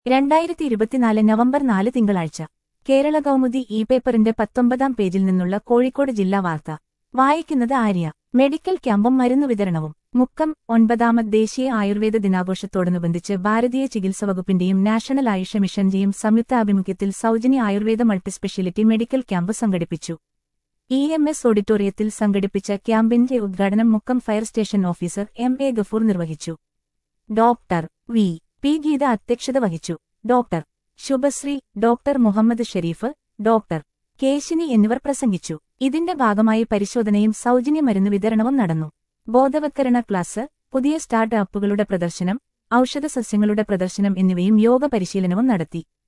രണ്ടായിരത്തി ഇരുപത്തിനാല് നവംബർ നാല് തിങ്കളാഴ്ച കേരള കൗമുദി ഇ പേപ്പറിന്റെ പത്തൊമ്പതാം പേജിൽ നിന്നുള്ള കോഴിക്കോട് ജില്ലാ വാർത്ത വായിക്കുന്നത് ആര്യ മെഡിക്കൽ ക്യാമ്പും മരുന്നു വിതരണവും മുക്കം ഒൻപതാമത് ദേശീയ ആയുർവേദ ദിനാഘോഷത്തോടനുബന്ധിച്ച് ഭാരതീയ ചികിത്സ വകുപ്പിന്റെയും നാഷണൽ ആയുഷ മിഷന്റെയും സംയുക്താഭിമുഖ്യത്തിൽ സൗജന്യ ആയുർവേദ മൾട്ടിസ്പെഷ്യാലിറ്റി മെഡിക്കൽ ക്യാമ്പ് സംഘടിപ്പിച്ചു ഇ എം എസ് ഓഡിറ്റോറിയത്തിൽ സംഘടിപ്പിച്ച ക്യാമ്പിന്റെ ഉദ്ഘാടനം Mukkam fire station officer M A Gafoor നിർവഹിച്ചു ഡോക്ടർ വി പി ഗീത അധ്യക്ഷത വഹിച്ചു doctor Subhasree doctor Muhammad Shareef doctor Keshini എന്നിവർ പ്രസംഗിച്ചു ഇതിന്റെ ഭാഗമായി പരിശോധനയും സൗജന്യ മരുന്ന് വിതരണവും നടന്നു ബോധവത്കരണ ക്ലാസ് പുതിയ സ്റ്റാർട്ട് അപ്പുകളുടെ പ്രദർശനം ഔഷധസസ്യങ്ങളുടെ പ്രദർശനം എന്നിവയും യോഗ പരിശീലനവും നടത്തി